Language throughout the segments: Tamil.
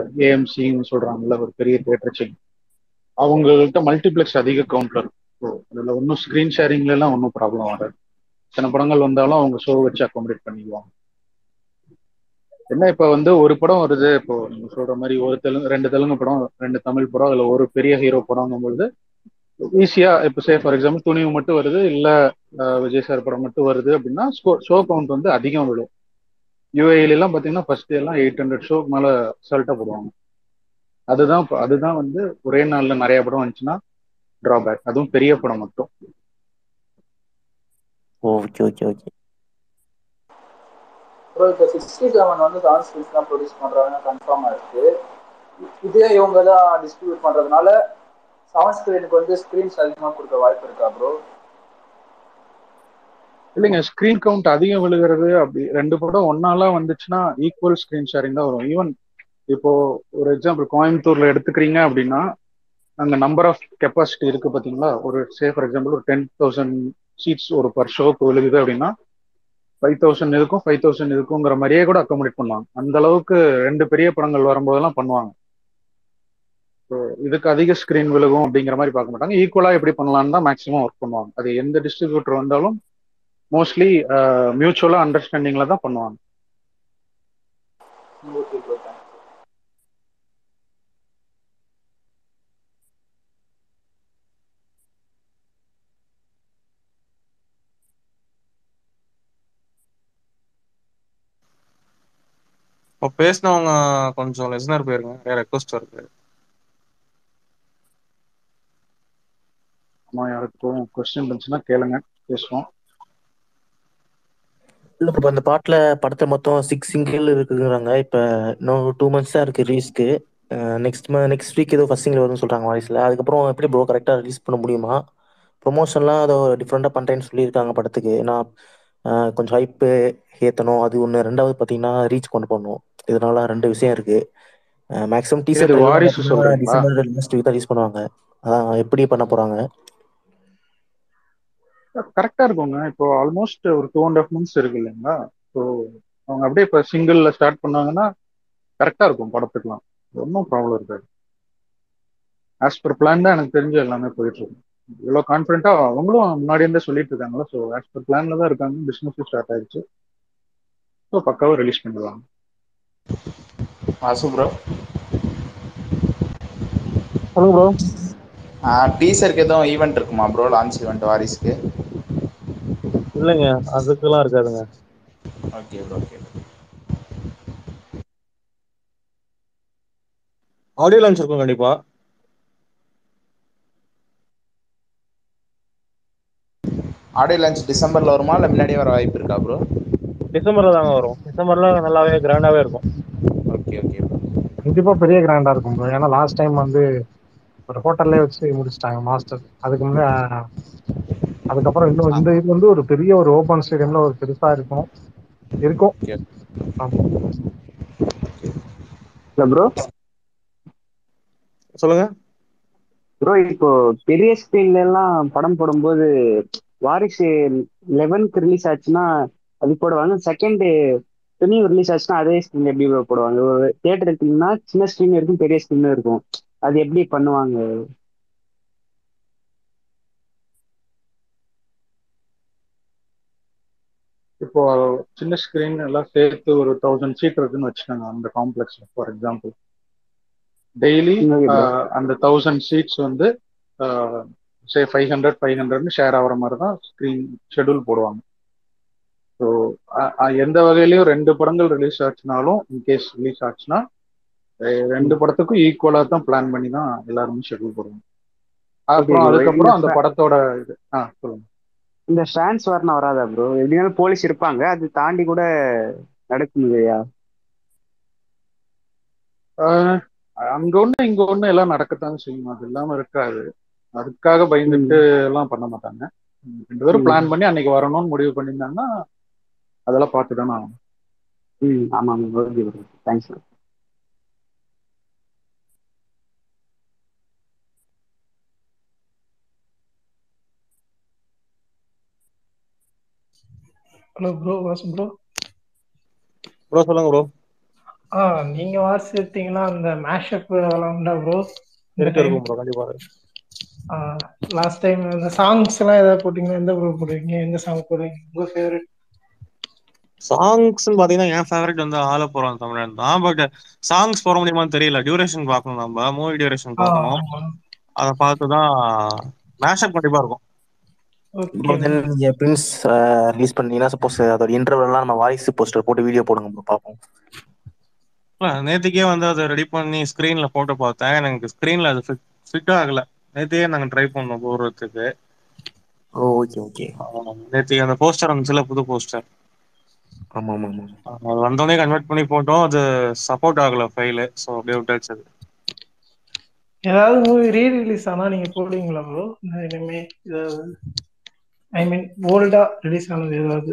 ஏஎம்சின்னு சொல்றாங்கல்ல ஒரு பெரிய தியேட்டர் செயின் அவங்கள்ட்ட மல்டிப்ளெக்ஸ் அதிக கவுண்ட்ல இருக்கும் அதில் ஒன்றும் ஸ்க்ரீன் ஷேரிங்ல எல்லாம் ஒன்றும் ப்ராப்ளம் வராது சில படங்கள் வந்தாலும் அவங்க ஷோ வச்சு அக்காமடேட் பண்ணிக்குவாங்க என்ன இப்போ வந்து ஒரு படம் வருது இப்போ நீங்க சொல்ற மாதிரி ஒரு தெலுங்கு ரெண்டு தெலுங்கு படம் ரெண்டு தமிழ் படம் அதில் ஒரு பெரிய ஹீரோ படங்கும்பொழுது ஈஸியா இப்போ சே ஃபார் எக்ஸாம்பிள் துணிவு மட்டும் வருது இல்ல அஹ், விஜய் சார் படம் மட்டும் வருது அப்படின்னா ஷோ கவுண்ட் வந்து அதிகம் விழும் யூஏல எல்லாம் பாத்தீங்கன்னா ஃபர்ஸ்ட் எல்லாம் எயிட் ஹண்ட்ரட் ஷோ மேல சல்ட்டா போடுவாங்க அதுதான் இப்ப- அதுதான் வந்து ஒரே நாள்ல நிறைய படம் வந்துச்சுன்னா டிராபேக் அதுவும் பெரிய படம் மட்டும் ஓகே ஓகே ஓகே ப்ரோ இப்போ சிக்ஸ்டி செவன் வந்து டான்ஸ் ஸ்கில்ஸ் தான் ப்ரொடியூஸ் பண்ணுறாங்க கன்ஃபார்மாக இருக்கு இதே இவங்க தான் டிஸ்ட்ரிபியூட் பண்ணுறதுனால செவன் ஸ்க்ரீனுக்கு வந்து ஸ்க்ரீன்ஸ் அதிகமாக கொடுக்க வாய்ப்பு இருக்கா ப்ரோ இல்லைங்க ஸ்கிரீன் கவுண்ட் அதிகம் விழுகிறது அப்படி ரெண்டு படம் ஒன்னாலாம் வந்துச்சுன்னா ஈக்குவல் ஸ்கிரீன் ஷேரிங் தான் வரும் ஈவன் இப்போ ஒரு எக்ஸாம்பிள் கோயம்புத்தூர்ல எடுத்துக்கிறீங்க அப்படின்னா அங்க நம்பர் ஆஃப் கெப்பாசிட்டி இருக்கு பாத்தீங்களா ஒரு சே ஃபார் எக்ஸாம்பிள் ஒரு டென் தௌசண்ட் சீட்ஸ் ஒரு பர் ஷோக்கு விழுகுது அப்படின்னா ஃபைவ் தௌசண்ட் இதுக்கும் ஃபைவ் தௌசண்ட் இதுக்குங்கிற மாதிரியே கூட அக்காமடேட் பண்ணுவாங்க அந்த அளவுக்கு ரெண்டு பெரிய படங்கள் வரும்போதெல்லாம் பண்ணுவாங்க ஸோ இதுக்கு அதிக ஸ்கிரீன் விழுகும் அப்படிங்கிற மாதிரி பார்க்க மாட்டாங்க ஈக்குவலா எப்படி பண்ணலாம்னு தான் மேக்ஸிமம் ஒர்க் பண்ணுவாங்க அது எந்த டிஸ்ட்ரிபியூட்டர் வந்தாலும் மோஸ்ட்லி மியூச்சுவலா அண்டர்ஸ்டாண்டிங்ல தான் பண்ணுவாங்க ஓகே ப்ரோ தேங்க்ஸ் இப்போ பேசினவங்க கொஞ்சம் லெசனர் போயிருங்க நிறைய ரெக்வஸ்ட் இருக்கு அம்மா யாருக்கும் கொஸ்டின் இருந்துச்சுன்னா கேளுங்க பேசுவோம் இல்ல இப்போ அந்த பாட்டுல படத்தை மொத்தம் சிக்ஸ் சிங்கிள் இருக்குங்கிறாங்க இப்ப இன்னும் டூ மந்த்ஸ் தான் இருக்கு ரிலீஸ்க்கு நெக்ஸ்ட் நெக்ஸ்ட் வீக் ஏதோ ஃபர்ஸ்ட் சிங்கிள் வரும்னு சொல்றாங்க வாய்ஸ்ல அதுக்கப்புறம் எப்படி ப்ரோ கரெக்டா ரிலீஸ் பண்ண முடியுமா ப்ரொமோஷன்லாம் அதை டிஃப்ரெண்டா பண்றேன்னு சொல்லியிருக்காங்க படத்துக்கு நான் அஹ், கொஞ்சம் ஹைப்பு ஏத்தணும் அது ஒன்று ரெண்டாவது பார்த்தீங்கன்னா ரீச் கொண்டு போகணும் இதனால ரெண்டு விஷயம் இருக்கு மேக்ஸிமம் டீசர் இது வாரிசு சொல்றீங்களா டிசம்பர் லாஸ்ட் வீக் தான் ரிலீஸ் பண்ணுவாங்க அதான் எப்படி பண்ண போறாங்க கரெக்டா இருக்குங்க இப்போ ஆல்மோஸ்ட் ஒரு டூ அண்ட் ஹாஃப் மந்த்ஸ் இருக்கு இல்லைங்களா ஸோ அவங்க அப்படியே இப்போ சிங்கிள்ல ஸ்டார்ட் பண்ணாங்கன்னா கரெக்டா இருக்கும் படத்துக்குலாம் ஒன்றும் ப்ராப்ளம் இருக்காது ஆஸ் பர் பிளான் தான் எனக்கு தெரிஞ்சு எல்லாமே போயிட்டு இருக்கு இவ்வளோ கான்ஃபிடென்ட்டா அவங்களும் முன்னாடி இருந்தே சொல்லிட்டு இருக்காங்களா ஸோ ஆஸ் பர் பிளான்ல தான் இருக்காங்க பிசினஸும் ஸ்டார்ட் ஆயிடுச்சு ஸோ பக்காவா ரிலீஸ் பண்ணிடுவாங்க வாசு ப்ரோ சொல்லுங்க ப்ரோ டீசருக்கு எதுவும் ஈவெண்ட் இருக்குமா ப்ரோ லான்ச் ஈவெண்ட் வாரிஸ்க்கு இல்லைங்க அதுக்கெல்லாம் இருக்காதுங்க okay bro okay audio launch இருக்கும் கண்டிப்பா ஆடியோ லான்ச் டிசம்பர்ல வருமா இல்லை முன்னாடியே வர வாய்ப்பு இருக்கா ப்ரோ டிசம்பர்ல தாங்க வரும் டிசம்பர்ல நல்லாவே கிராண்டாவே இருக்கும் ஓகே ஓகே ப்ரோ கண்டிப்பா பெரிய கிராண்டா இருக்கும் bro. ஏன்னா லாஸ்ட் டைம் வந்து ஒரு ஹோட்டல்லே வச்சு முடிச்சிட்டாங்க மாஸ்டர் அதுக்கு முன்னாடி அஹ், அதுக்கப்புறம் இன்னும் இந்த இது வந்து ஒரு பெரிய ஒரு ஓப்பன் ஸ்டேடியம்ல ஒரு பெருசா இருக்கும் இருக்கும் ஓகே ஆமா இல்ல ப்ரோ சொல்லுங்க ப்ரோ இப்போ பெரிய ஸ்கிரீன்ல எல்லாம் படம் போடும்போது வாரிசு லெவன்க்கு ரிலீஸ் ஆச்சுன்னா அது போடுவாங்க செகண்ட் துணி ரிலீஸ் ஆச்சுன்னா அதே ஸ்கிரீன் எப்படி bro போடுவாங்க ஒரு தியேட்டர் இருக்குன்னா சின்ன ஸ்கிரீன் இருக்கும் பெரிய ஸ்கிரீன் இருக்கும் அது எப்படி பண்ணுவாங்க இப்போ சின்ன ஸ்கிரீன் எல்லாம் சேர்த்து ஒரு தௌசண்ட் சீட் இருக்குன்னு வச்சுக்கோங்க அந்த காம்ப்ளெக்ஸ்ல for example daily Okay, bro. அந்த தௌசண்ட் சீட்ஸ் வந்து சே ஃபைவ் ஹண்ட்ரட் ஃபைவ் ஹண்ட்ரட்னு ஷேர் ஆகிற மாதிரி தான் ஸ்க்ரீன் ஷெட்யூல் போடுவாங்க ஸோ எந்த வகையிலயும் ரெண்டு படங்கள் ரிலீஸ் ஆச்சுனாலும் இன்கேஸ் ரிலீஸ் ஆச்சுன்னா அஹ் ரெண்டு படத்துக்கும் ஈக்குவலா தான் பிளான் பண்ணி தான் எல்லாருமே ஷெட்யூல் போடுவாங்க அப்புறம் bro. அதுக்கப்புறம் அந்த இந்த படத்தோட இது ஆ சொல்லுங்க இந்த டிரான்ஸ்ஃபர்னா வராதா ப்ரோ எப்படினாலும் போலீஸ் இருப்பாங்க அது தாண்டி கூட நடக்கும் இல்லையா ஆஹ் அங்க ஒண்ணு இங்க ஒண்ணு எல்லாம் நடக்கத்தாங்க செய்யும் அது இல்லாம இருக்காது அதுக்காக பயந்துட்டு எல்லாம் பண்ண மாட்டாங்க ம், ரெண்டு பேரும் ம். பிளான் பண்ணி அன்னைக்கு வரணும்னு முடிவு பண்ணியிருந்தாங்கன்னா அதெல்லாம் பார்த்து தானே ஆகணும் ம் ஆமா ஆமா okay bro thanks bro hello bro Vasu bro bro சொல்லுங்க ப்ரோ ஆ நீங்க வாட்ஸ் எடுத்தீங்கன்னா அந்த மேஷப் அதெல்லாம் உண்டா ப்ரோ இருக்கு இருக்கும் ப்ரோ கண்டிப்பா இருக்கு. லாஸ்ட் டைம் இந்த சாங்ஸ் எல்லாம் ஏதாவது போட்டீங்கன்னா எந்த ப்ரோ போடுவீங்க எந்த சாங் போடுவீங்க உங்க ஃபேவரட் சாங்ஸ் பாத்தீங்கன்னா என் ஃபேவரட் வந்து ஆல போறான் தமிழன் தான் பட் சாங்ஸ் போட முடியுமான்னு தெரியல டியூரேஷன் பார்க்கணும் நம்ம மூவி டியூரேஷன் ஆ பார்க்கணும் ஆமா அதை பார்த்து தான் மேஷப் கண்டிப்பா இருக்கும் ஓகே தென் நீங்க பிரின்ஸ் ரிலீஸ் பண்ணீங்கன்னா சப்போஸ் அதோட இன்டர்வெல்லாம் நம்ம வாய்ஸ் போஸ்டர் போட்டு வீடியோ போடுங்க ப்ரோ பார்ப்போம் இல்ல, நேத்துக்கே வந்து அதை ரெடி பண்ணி ஸ்கிரீன்ல போட்டு பார்த்தேன் எனக்கு ஸ்கிரீன்ல அது ஃபிட் ஆகல நேத்தையே நாங்க ட்ரை பண்ணோம் போடுறதுக்கு ஓ ஓகே ஓகே ஆமா. நேத்து அந்த போஸ்டர் வந்துச்சுல புது போஸ்டர் ஆமா ஆமா ஆமா அது வந்தோடனே கன்வெர்ட் பண்ணி போட்டோம் அது சப்போர்ட் ஆகல ஃபைலு ஸோ அப்படியே விட்டாச்சு அது ஏதாவது மூவி ரீ ரிலீஸ் ஆனா நீங்க போடுவீங்களா ப்ரோ இனிமே ஏதாவது ஐ மீன் ஓல்டா ரிலீஸ் ஆனது ஏதாவது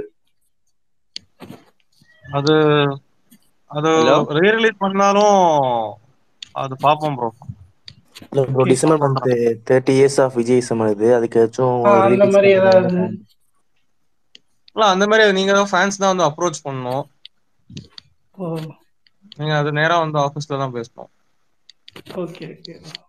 அது அது Hello? ரீ ரிலீஸ் பண்ணாலும் அது பார்ப்போம் ப்ரோ இல்ல bro December month thirty years of Vijay இது அதுக்காச்சும் ஆ, அந்த release மாதிரி பண்றது ஏதாவது. இல்ல அந்த மாதிரி நீங்க தான் ஃபேன்ஸ் தான் வந்து அப்ரோச் பண்ணணும் ஓ நீங்க அது நேரா வந்து ஆஃபீஸ்ல தான் பேசணும் ஓகே ஓகே